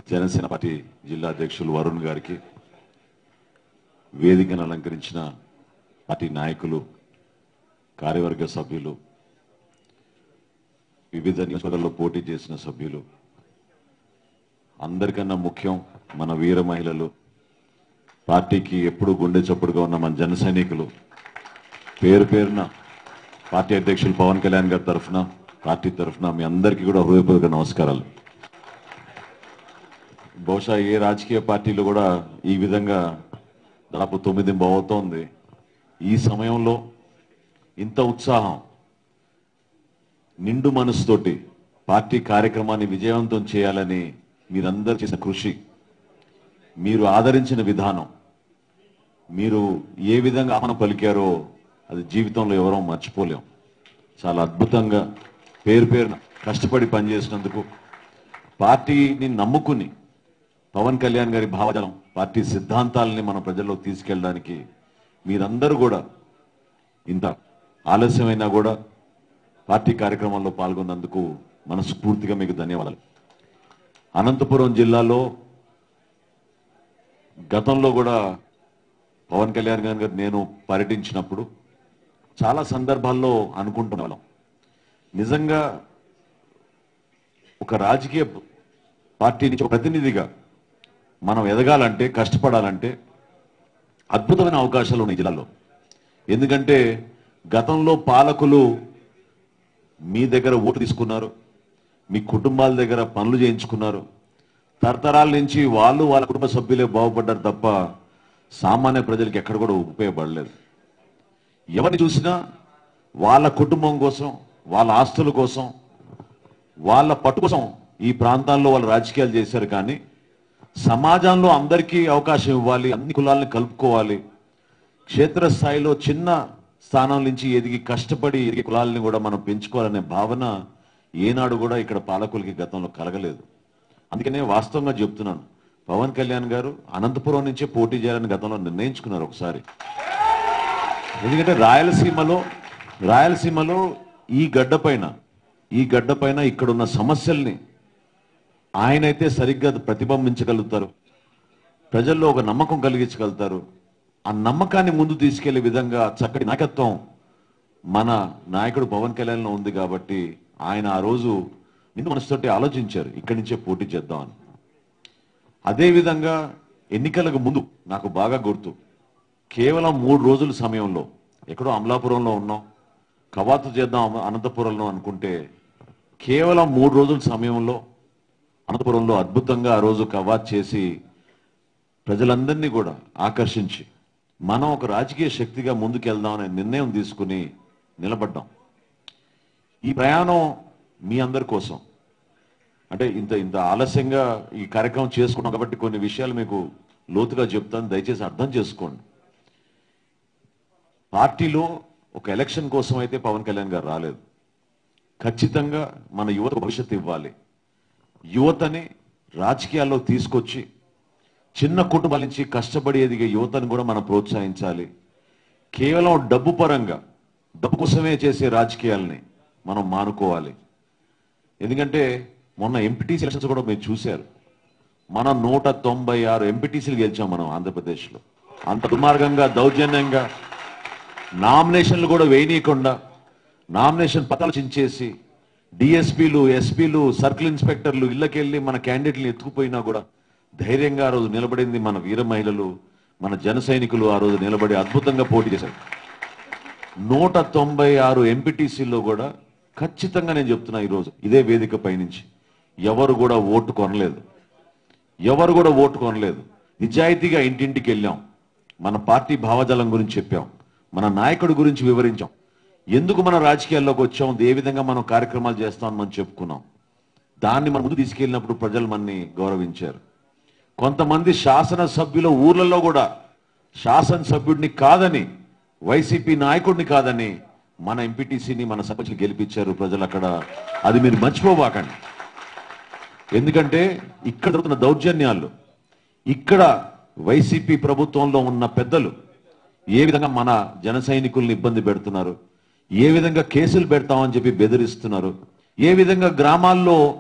Janasena party జిల్లా అధ్యక్షులు వరుణ్ గారికి వేదికను అలంకరించిన పార్టీ నాయకులు కార్యవర్గ సభ్యులు వివిధ నియోజకవర్గాల్లో పోటీ చేసిన సభ్యులు అందరికన్నా ముఖ్యం మన వీర మహిళలు పార్టీకి ఎప్పుడు గుండె చప్పుడుగా ఉన్న మన జన సైనికులు పేరు పేరున పార్టీ అధ్యక్షులు పవన్ కళ్యాణ్ గారి తరఫున పార్టీ తరఫున మీ అందరికీ కూడా హృదయపూర్వక నమస్కారాలు బహుశా ఏ రాజకీయ పార్టీలు కూడా ఈ విధంగా దాదాపు తొమ్మిది అవుతోంది ఈ సమయంలో ఇంత ఉత్సాహం నిండు మనసుతోటి పార్టీ కార్యక్రమాన్ని విజయవంతం చేయాలని మీరందరూ చేసిన కృషి మీరు ఆదరించిన విధానం మీరు ఏ విధంగా ఆహ్వానం పలికారో అది జీవితంలో ఎవరో మర్చిపోలేం చాలా అద్భుతంగా పేరు పేరున కష్టపడి పనిచేసినందుకు పార్టీని నమ్ముకుని పవన్ కళ్యాణ్ గారి భావజాలం పార్టీ సిద్ధాంతాలని మన ప్రజల్లో తీసుకెళ్ళడానికి మీరందరూ కూడా ఇంత ఆలస్యమైనా కూడా పార్టీ కార్యక్రమంలో పాల్గొన్నందుకు మనస్ఫూర్తిగా మీకు ధన్యవాదాలు అనంతపురం జిల్లాలో గతంలో కూడా పవన్ కళ్యాణ్ గారు నేను పర్యటించినప్పుడు చాలా సందర్భాల్లో అనుకుంటున్న వాళ్ళం నిజంగా ఒక రాజకీయ పార్టీ నుంచి ఒక ప్రతినిధిగా మనం ఎదగాలంటే కష్టపడాలంటే అద్భుతమైన అవకాశాలు ఉన్నాయి ఈ జిల్లాలో ఎందుకంటే గతంలో పాలకులు మీ దగ్గర ఓటు తీసుకున్నారు మీ కుటుంబాల దగ్గర పనులు చేయించుకున్నారు తరతరాల నుంచి వాళ్ళు వాళ్ళ కుటుంబ సభ్యులే బాగుపడ్డారు తప్ప సామాన్య ప్రజలకి ఎక్కడ కూడా ఉపయోగపడలేదు ఎవరిని చూసినా వాళ్ళ కుటుంబం కోసం వాళ్ళ ఆస్తుల కోసం వాళ్ళ పట్టు కోసం ఈ ప్రాంతాల్లో వాళ్ళు రాజకీయాలు చేశారు కానీ సమాజంలో అందరికీ అవకాశం ఇవ్వాలి అన్ని కులాలను కలుపుకోవాలి క్షేత్రస్థాయిలో చిన్న స్థానం నుంచి ఎదిగి కష్టపడి ఎదిగే కులాలని కూడా మనం పెంచుకోవాలనే భావన ఏనాడు కూడా ఇక్కడ పాలకులకి గతంలో కలగలేదు అందుకనే వాస్తవంగా చెప్తున్నాను పవన్ కళ్యాణ్ గారు అనంతపురం నుంచే పోటీ చేయాలని గతంలో నిర్ణయించుకున్నారు ఒకసారి ఎందుకంటే రాయలసీమలో రాయలసీమలో ఈ గడ్డ పైన ఈ గడ్డ పైన ఇక్కడున్న సమస్యల్ని ఆయనైతే సరిగ్గా ప్రతిబింబించగలుగుతారు ప్రజల్లో ఒక నమ్మకం కలిగించగలుగుతారు ఆ నమ్మకాన్ని ముందు తీసుకెళ్లే విధంగా చక్కటి నాయకత్వం మన నాయకుడు పవన్ కళ్యాణ్లో ఉంది కాబట్టి ఆయన ఆ రోజు నిన్ను మనసుతోటి ఆలోచించారు ఇక్కడి నుంచే పోటీ చేద్దామని అదే విధంగా ఎన్నికలకు ముందు నాకు బాగా గుర్తు కేవలం మూడు రోజుల సమయంలో ఎక్కడో అమలాపురంలో ఉన్నాం కవాతు చేద్దాం అమ- అనంతపురంలో అనుకుంటే కేవలం మూడు రోజుల సమయంలో అనంతపురంలో అద్భుతంగా ఆ రోజు కవాత్ చేసి ప్రజలందరినీ కూడా ఆకర్షించి మనం ఒక రాజకీయ శక్తిగా ముందుకెళ్దామనే నిర్ణయం తీసుకుని నిలబడ్డాం ఈ ప్రయాణం మీ అందరి కోసం అంటే ఇంత ఇంత ఆలస్యంగా ఈ కార్యక్రమం చేసుకున్నాం కాబట్టి కొన్ని విషయాలు మీకు లోతుగా చెప్తాను దయచేసి అర్థం చేసుకోండి పార్టీలో ఒక ఎలక్షన్ కోసం అయితే పవన్ కళ్యాణ్ గారు రాలేదు ఖచ్చితంగా మన యువత భవిష్యత్తు ఇవ్వాలి యువతని రాజకీయాల్లో తీసుకొచ్చి చిన్న కుటుంబాల నుంచి కష్టపడి ఎదిగే యువతను కూడా మనం ప్రోత్సహించాలి కేవలం డబ్బు పరంగా డబ్బు కోసమే చేసే రాజకీయాల్ని మనం మానుకోవాలి ఎందుకంటే మొన్న ఎంపీటీసీ ఎలక్షన్స్ కూడా మీరు చూశారు మనం నూట తొంభై ఆరు ఎంపీటీసీలు గెలిచాం మనం ఆంధ్రప్రదేశ్లో అంత దుర్మార్గంగా దౌర్జన్యంగా నామినేషన్లు కూడా వేయనీయకుండా నామినేషన్ పతాలు చించేసి డిఎస్పీలు ఎస్పీలు సర్కిల్ ఇన్స్పెక్టర్లు ఇళ్ళకెళ్ళి మన క్యాండిడేట్లు ఎత్తుకుపోయినా కూడా ధైర్యంగా ఆ రోజు నిలబడింది మన వీర మహిళలు మన జన సైనికులు ఆ రోజు నిలబడి అద్భుతంగా పోటీ చేశారు నూట తొంభై ఆరు ఎంపీటీసీల్లో కూడా ఖచ్చితంగా నేను చెప్తున్నా ఈరోజు ఇదే వేదిక పైనుంచి ఎవరు కూడా ఓటు కొనలేదు ఎవరు కూడా ఓటు కొనలేదు నిజాయితీగా ఇంటింటికి వెళ్ళాం మన పార్టీ భావజాలం గురించి చెప్పాం మన నాయకుడి గురించి వివరించాం ఎందుకు మన రాజకీయాల్లోకి వచ్చాం ఏ విధంగా మనం కార్యక్రమాలు చేస్తామని మనం చెప్పుకున్నాం దాన్ని మన ముందు తీసుకెళ్ళినప్పుడు ప్రజలు మనని గౌరవించారు కొంతమంది శాసనసభ్యుల ఊర్లలో కూడా శాసనసభ్యుడిని కాదని వైసీపీ నాయకుడిని కాదని మన ఎంపీటీసీని మన సర్పంచ్ని గెలిపించారు ప్రజలు అక్కడ అది మీరు మర్చిపోబాకండి ఎందుకంటే ఇక్కడ జరుగుతున్న దౌర్జన్యాలు ఇక్కడ వైసీపీ ప్రభుత్వంలో ఉన్న పెద్దలు ఏ విధంగా మన జన సైనికుల్ని ఇబ్బంది పెడుతున్నారు ఏ విధంగా కేసులు పెడతామని చెప్పి బెదిరిస్తున్నారు ఏ విధంగా గ్రామాల్లో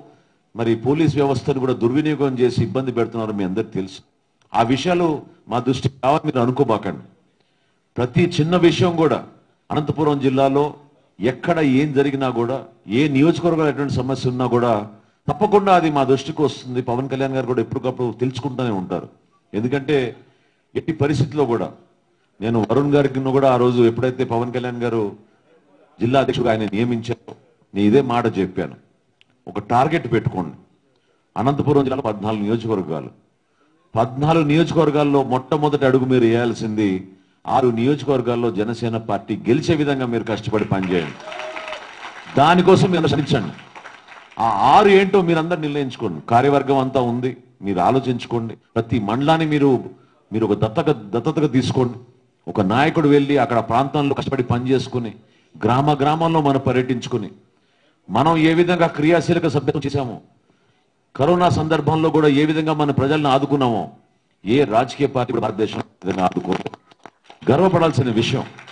మరి పోలీస్ వ్యవస్థను కూడా దుర్వినియోగం చేసి ఇబ్బంది పెడుతున్నారు మీ అందరికి తెలుసు ఆ విషయాలు మా దృష్టికి కావాలి మీరు అనుకోబాకండి ప్రతి చిన్న విషయం కూడా అనంతపురం జిల్లాలో ఎక్కడ ఏం జరిగినా కూడా ఏ నియోజకవర్గంలో ఎటువంటి సమస్య ఉన్నా కూడా తప్పకుండా అది మా దృష్టికి వస్తుంది పవన్ కళ్యాణ్ గారు కూడా ఎప్పటికప్పుడు తెలుసుకుంటూనే ఉంటారు ఎందుకంటే ఎట్టి పరిస్థితిలో కూడా నేను వరుణ్ గారికి కూడా ఆ రోజు ఎప్పుడైతే పవన్ కళ్యాణ్ గారు జిల్లా అధ్యక్షుడు ఆయన నియమించారో నేను ఇదే మాట చెప్పాను ఒక టార్గెట్ పెట్టుకోండి అనంతపురం జిల్లాలో పద్నాలుగు నియోజకవర్గాలు పద్నాలుగు నియోజకవర్గాల్లో మొట్టమొదటి అడుగు మీరు వేయాల్సింది ఆరు నియోజకవర్గాల్లో జనసేన పార్టీ గెలిచే విధంగా మీరు కష్టపడి పనిచేయండి దానికోసం మీరు శ్రమించండి ఆ ఆరు ఏంటో మీరందరూ నిర్ణయించుకోండి కార్యవర్గం అంతా ఉంది మీరు ఆలోచించుకోండి ప్రతి మండలాన్ని మీరు మీరు ఒక దత్తక దత్తతగా తీసుకోండి ఒక నాయకుడు వెళ్ళి అక్కడ ప్రాంతంలో కష్టపడి పని చేసుకుని గ్రామ గ్రామాల్లో మనం పర్యటించుకుని మనం ఏ విధంగా క్రియాశీలక సభ్యత్వం చేశామో కరోనా సందర్భంలో కూడా ఏ విధంగా మన ప్రజలను ఆదుకున్నామో ఏ రాజకీయ పార్టీ కూడా భారతదేశం ఈ విధంగా ఆదుకోలేదు గర్వపడాల్సిన విషయం